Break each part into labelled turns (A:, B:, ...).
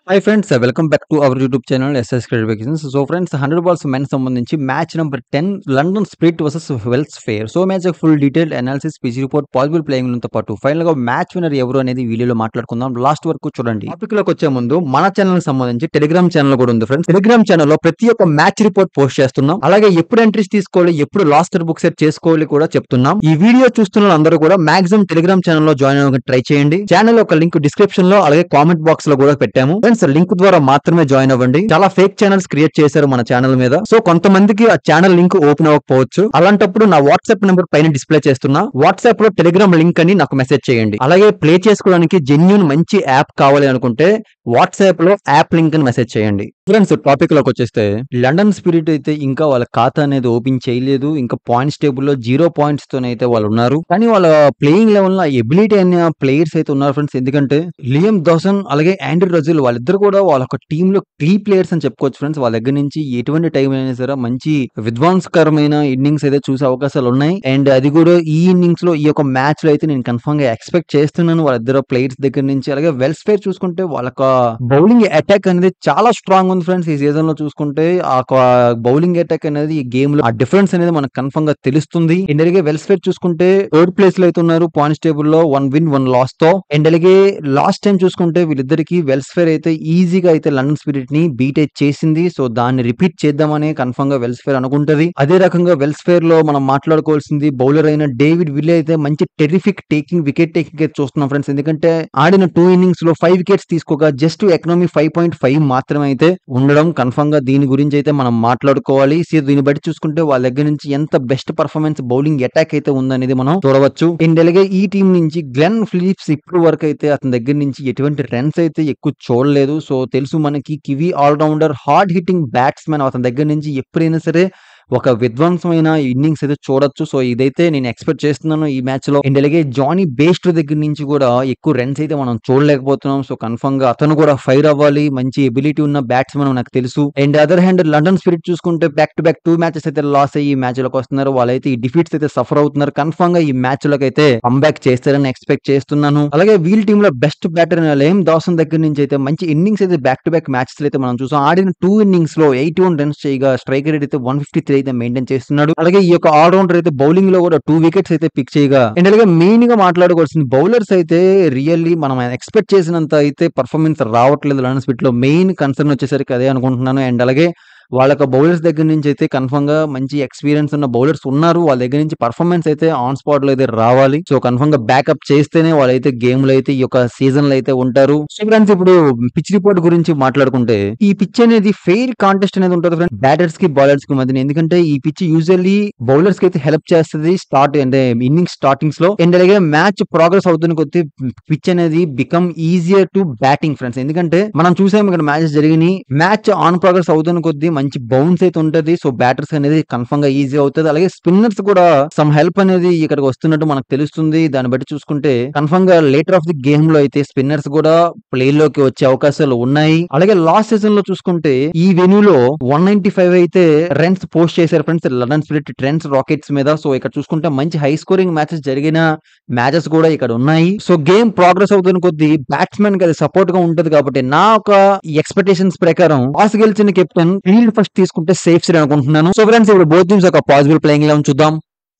A: Hi friends welcome back to our YouTube channel SS creatifications so friends hundred balls men సంబంధించి match number ten London spirit versus Welsh fire so match full detail analysis pitch report possible playing తో పాటు final గా match వినర్ ఎవరు అనేది వీడియోలో మాట్లాడుకుందాం last వరకు చూడండి టాపిక్ లోకి వచ్చే ముందు మన ఛానల్ సంబంధించి టెలిగ్రామ్ ఛానల్ కూడా ఉంది ఫ్రెండ్స్ టెలిగ్రామ్ ఛానల్ లో ప్రతి ఒక్క మ్యాచ్ రిపోర్ట్ పోస్ట్ చేస్తున్నాం అలాగే ఎప్పుడు ఎంట్రీస్ తీసుకోవాలి ఎప్పుడు లాస్ట్ బుక్ సెట్ చేసుకోవాలి కూడా చెప్తున్నాం ఈ వీడియో చూస్తున్న అందరూ కూడా మాక్సిమం టెలిగ్రామ్ ఛానల్ లో జాయిన్ అవ్వడానికి ట్రై చేయండి ఛానల్ ఒక లింక్ డిస్క్రిప్షన్ లో అలాగే కామెంట్ బాక్స్ లో కూడా పెట్టాము ఫ్రెండ్స్ లింక్ ద్వారా మాత్రమే జాయిన్ అవ్వండి చాలా ఫేక్ ఛానల్స్ క్రియేట్ చేశారు మన ఛానల్ మీద సో కొంతమందికి ఆ ఛానల్ లింక్ ఓపెన్ అవ్వకపోవచ్చు అలాంటప్పుడు నా వాట్సాప్ నెంబర్ పైన డిస్ప్లే చేస్తున్నా వాట్సాప్ లో టెలిగ్రామ్ లింక్ అని నాకు మెసేజ్ చేయండి అలాగే ప్లే చేసుకోవడానికి జెన్యున్ మంచి యాప్ కావాలి అనుకుంటే వాట్సాప్ లో యాప్ లింక్ అని మెసేజ్ చేయండి ఫ్రెండ్స్ టాపిక్ లోకి వచ్చేస్తే లండన్ స్పిరిట్ అయితే ఇంకా వాళ్ళ ఖాతా అనేది ఓపెన్ చేయలేదు ఇంకా పాయింట్స్ టేబుల్ లో జీరో పాయింట్స్ తోనైతే వాళ్ళు ఉన్నారు కానీ వాళ్ళ ప్లేయింగ్ లెవెల్ లో ఎబిలిటీ అయిన ప్లేయర్స్ అయితే ఉన్నారు ఫ్రెండ్స్ ఎందుకంటే లియం దోసన్ అలాగే ఆండ్రూ రజుల్ వాళ్ళిద్దరు కూడా వాళ్ళ ఒక టీమ్ లో కీ ప్లేయర్స్ అని చెప్పుకోవచ్చు ఫ్రెండ్స్ వాళ్ళ దగ్గర నుంచి ఎటువంటి టైం అయినా సరే మంచి విధ్వంసకరమైన ఇన్నింగ్స్ అయితే చూసే అవకాశాలు ఉన్నాయి అండ్ అది కూడా ఈ ఇన్నింగ్స్ లో ఈ యొక్క మ్యాచ్ లో అయితే నేను కన్ఫర్మ్ గా ఎక్స్పెక్ట్ చేస్తున్నాను వాళ్ళిద్దరు ప్లేయర్స్ దగ్గర నుంచి అలాగే వెల్స్ఫేర్ చూసుకుంటే వాళ్ళ బౌలింగ్ అటాక్ అనేది చాలా స్ట్రాంగ్ ఉంది ఫ్రెండ్స్ ఈ సీజన్ లో చూసుకుంటే ఆ బౌలింగ్ అటాక్ అనేది ఈ గేమ్ లో ఆ డిఫరెన్స్ అనేది మనకు కన్ఫర్మ్ గా తెలుస్తుంది అండ్ అలాగే వెల్స్ఫేర్ చూసుకుంటే థర్డ్ ప్లేస్ లో అయితే ఉన్నారు పాయింట్స్ టేబుల్ లో వన్ విన్ వన్ లాస్ తో అండ్ అలాగే లాస్ట్ టైం చూసుకుంటే వీళ్ళిద్దరికి వెల్స్ఫేర్ అయితే ఈజీగా అయితే లండన్ స్పిరిట్ ని బీట్ చేసింది సో దాన్ని రిపీట్ చేద్దామని కన్ఫర్మ్ గా వెల్స్ఫేర్ అనుకుంటది అదే రకంగా వెల్స్ఫేర్ లో మనం మాట్లాడుకోవాల్సింది బౌలర్ అయిన డేవిడ్ విల్లే అయితే మంచి టెరిఫిక్ టేకింగ్ వికెట్ టేకింగ్ అయితే చూస్తున్నాం ఫ్రెండ్స్ ఎందుకంటే ఆడిన టూ ఇన్నింగ్స్ లో ఫైవ్ వికెట్స్ తీసుకోగా just economy five point five మాత్రమే అయితే ఉండడం కన్ఫర్మ్ గా దీని గురించి అయితే మనం మాట్లాడుకోవాలి సో దీన్ని బట్టి చూసుకుంటే వాళ్ళ దగ్గర నుంచి ఎంత బెస్ట్ పర్ఫార్మెన్స్ బౌలింగ్ అటాక్ అయితే ఉందనేది మనం చూడవచ్చు అండ్ అలాగే ఈ టీం నుంచి గ్లెన్ ఫిలిప్స్ ఇప్పుడు వరకు అయితే అతని దగ్గర నుంచి ఎటువంటి రన్స్ అయితే ఎక్కువ చూడలేదు సో తెలుసు మనకి Kiwi all rounder hard hitting batsmen అతని దగ్గర నుంచి ఎప్పుడైనా సరే ఒక విధ్వంసమైన ఇన్నింగ్స్ అయితే చూడొచ్చు సో ఇదైతే నేను ఎక్స్పెక్ట్ చేస్తున్నాను ఈ మ్యాచ్ లో అండ్ అలాగే జానీ బేస్ట్ దగ్గర నుంచి కూడా ఎక్కువ రన్స్ అయితే మనం చూడలేకపోతున్నాం సో కన్ఫర్మ్ గా అతను కూడా ఫైర్ అవ్వాలి మంచి ఎబిలిటీ ఉన్న బ్యాట్స్మెన్ నాకు తెలుసు and other hand London spirit చూసుకుంటే back to back two matches అయితే లాస్ అయ్యి ఈ మ్యాచ్ లోకి వస్తున్నారు వాళ్ళైతే ఈ డిఫీట్స్ అయితే సఫర్ అవుతున్నారు కన్ఫర్మ్ గా ఈ మ్యాచ్ లోకి అయితే కంబ్యాక్ చేస్తారని ఎక్స్పెక్ట్ చేస్తున్నాను అలాగే వీల్ టీమ్ లో బెస్ట్ బ్యాటర్ లేమ్ దాసన్ దగ్గర నుంచి అయితే మంచి ఇన్నింగ్స్ అయితే బ్యాక్ టు బ్యాక్ మ్యాచెస్ అయితే మనం చూసాం ఆడిన టూ ఇన్నింగ్స్ లో ఎయిటీ వన్ రన్స్ చేయగా స్ట్రైక్ రేట్ అయితే వన్ ఫిఫ్టీ త్రీ అయితే మెయింటైన్ చేస్తున్నాడు అలాగే ఈ యొక్క ఆల్రౌండర్ అయితే బౌలింగ్ లో కూడా టూ వికెట్స్ అయితే పిక్ చేయగా అండ్ అలాగే మెయిన్ గా మాట్లాడుకోవాల్సింది బౌలర్స్ అయితే రియల్లీ మనం ఎక్స్పెక్ట్ చేసినంత అయితే పర్ఫార్మెన్స్ రావట్లేదు లండన్ స్పిట్ లో మెయిన్ కన్సర్న్ వచ్చేసరికి అదే అనుకుంటున్నాను అండ్ అలాగే వాళ్ళ బౌలర్స్ దగ్గర నుంచి అయితే కన్ఫర్మ్ గా మంచి ఎక్స్పీరియన్స్ ఉన్న బౌలర్స్ ఉన్నారు వాళ్ళ దగ్గర నుంచి పర్ఫార్మెన్స్ అయితే ఆన్ స్పాట్ లో అయితే రావాలి సో కన్ఫర్మ్ గా బ్యాకప్ చేస్తేనే వాళ్ళైతే గేమ్ లో అయితే ఈ యొక్క సీజన్ లో అయితే ఉంటారు సో ఫ్రెండ్స్ ఇప్పుడు పిచ్ రిపోర్ట్ గురించి మాట్లాడుకుంటే ఈ పిచ్ అనేది ఫెయిర్ కాంటెస్ట్ అనేది ఉంటుంది ఫ్రెండ్స్ బ్యాటర్స్ కి బౌలర్స్ కి మధ్య ఎందుకంటే ఈ పిచ్ యూజువల్లీ బౌలర్స్ కి అయితే హెల్ప్ చేస్తుంది స్టార్ట్ అంటే ఇన్నింగ్స్ స్టార్టింగ్స్ లో అండ్ అలాగే మ్యాచ్ ప్రోగ్రెస్ అవుతున్న కొద్ది పిచ్ అనేది become easier to batting friends ఎందుకంటే మనం చూసాం ఇక్కడ మ్యాచెస్ జరిగినాయి మ్యాచ్ ఆన్ ప్రోగ్రెస్ అవుతున్న కొద్ది మంచి బౌన్స్ అయితే ఉంటది సో బ్యాటర్స్ అనేది కన్ఫర్మ్ గా ఈజీ అవుతుంది అలాగే స్పిన్నర్స్ కూడా సమ్ హెల్ప్ అనేది ఇక్కడికి వస్తున్నట్టు మనకు తెలుస్తుంది దాన్ని బట్టి చూసుకుంటే కన్ఫర్మ్ గా లేటర్ ఆఫ్ ది గేమ్ లో అయితే స్పిన్నర్స్ కూడా ప్లే లోకి వచ్చే అవకాశాలు ఉన్నాయి అలాగే లాస్ట్ సీజన్ లో చూసుకుంటే ఈ వెన్యూలో వన్ నైన్టీ ఫైవ్ అయితే రన్స్ పోస్ట్ చేశారు friends London spirit Trent rockets మీద సో ఇక్కడ చూసుకుంటే మంచి హై స్కోరింగ్ మ్యాచెస్ జరిగిన మ్యాచెస్ కూడా ఇక్కడ ఉన్నాయి సో గేమ్ ప్రోగ్రెస్ అవుతున్న కొద్ది బ్యాట్స్మెన్ కి అది సపోర్ట్ గా ఉంటది కాబట్టి నా ఒక ఎక్స్పెక్టేషన్స్ ప్రకారం టాస్ గెలిచిన కెప్టెన్ ఫీల్డ్ ఫస్ట్ తీసుకుంటే సేఫ్ సరే అనుకుంటున్నాను సో ఫ్రెండ్స్ ఇప్పుడు బోత్ టీమ్స్ ఒక పాసిబుల్ ప్లేయింగ్ లెవెన్ చూద్దాం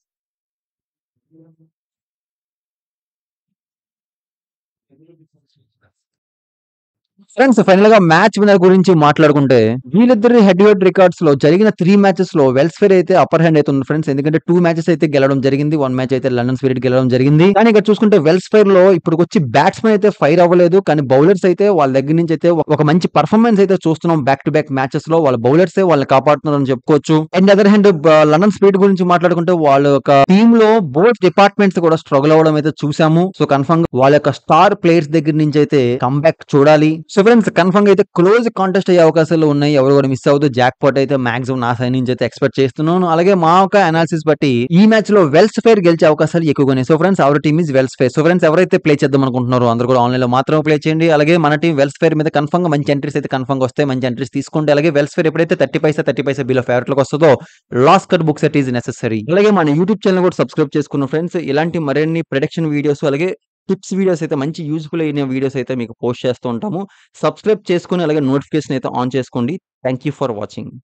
A: ఫ్రెండ్స్ ఫైనల్ గా మ్యాచ్ విన్నర్ గురించి మాట్లాడుకుంటే వీళ్ళిద్దరి హెడ్ హెడ్ రికార్డ్స్ లో జరిగిన త్రీ మ్యాచెస్ లో వెల్స్ఫేర్ అయితే అప్పర్ హ్యాండ్ అయితే ఉంది ఫ్రెండ్స్ ఎందుకంటే టూ మ్యాచెస్ అయితే గెలవడం జరిగింది వన్ మ్యాచ్ అయితే లండన్ స్పిరిట్ గెలవడం జరిగింది కానీ ఇక్కడ చూసుకుంటే వెల్స్ఫేర్ లో ఇప్పుడు వచ్చి బ్యాట్స్మెన్ అయితే ఫైర్ అవ్వలేదు కానీ బౌలర్స్ అయితే వాళ్ళ దగ్గర నుంచి అయితే ఒక మంచి పర్ఫార్మెన్స్ అయితే చూస్తున్నాం బ్యాక్ టు బ్యాక్ మ్యాచెస్ లో వాళ్ళ బౌలర్స్ వాళ్ళని కాపాడుతున్నారని చెప్పుకోవచ్చు and other hand London spirit గురించి మాట్లాడుకుంటే వాళ్ళ యొక్క టీమ్ లో బోత్ డిపార్ట్మెంట్స్ కూడా స్ట్రగుల్ అవ్వడం అయితే చూసాము సో కన్ఫర్మ్ వాళ్ళ యొక్క స్టార్ ప్లేయర్స్ దగ్గర నుంచి అయితే కంబ్యాక్ చూడాలి సో ఫ్రెండ్స్ కన్ఫర్మ్ అయితే క్లోజ్ కాంటెస్ట్ అయ్యే అవకాశాలు ఉన్నాయి ఎవరు కూడా మిస్ అవుతూ జాక్ పాట్ అయితే మాక్సిమం నా సైడ్ నుంచి అయితే ఎక్స్పెక్ట్ చేస్తున్నాను అలాగే మా యొక్క అనాలిసిస్ బట్టి ఈ మ్యాచ్ లో వెల్స్ ఫేర్ గెలిచే అవకాశాలు ఎక్కువగా ఉన్నాయి so friends our team is Welsh fire so friends ఎవరైతే ప్లే చేద్దాం అనుకుంటున్నారో అందరూ కూడా ఆన్లైన్ లో మాత్రమే ప్లే చేయండి అలాగే మన టీం వెల్స్ ఫేర్ మీద కన్ఫర్మ్ గా మంచి ఎంట్రీస్ అయితే కన్ఫర్మ్ గా వస్తాయి మంచి ఎంట్రీస్ తీసుకోండి అలాగే వెల్స్ ఫేర్ ఎప్పుడైతే thirty paisa thirty paisa below favourite లోకి వస్తుందో last cut book set is necessary అలాగే మన యూట్యూబ్ ఛానల్ కూడా సబ్స్క్రైబ్ చేసుకున్న ఫ్రెండ్స్ ఇలాంటి మరిన్ని ప్రొడక్షన్ వీడియోస్ అలాగే టిప్స్ వీడియోస్ అయితే మంచి యూజ్‌ఫుల్ అయిన వీడియోస్ అయితే మీకు పోస్ట్ చేస్తూ ఉంటాము. సబ్స్క్రైబ్ చేసుకొని అలాగే నోటిఫికేషన్ అయితే ఆన్ చేసుకోండి. Thank you for watching.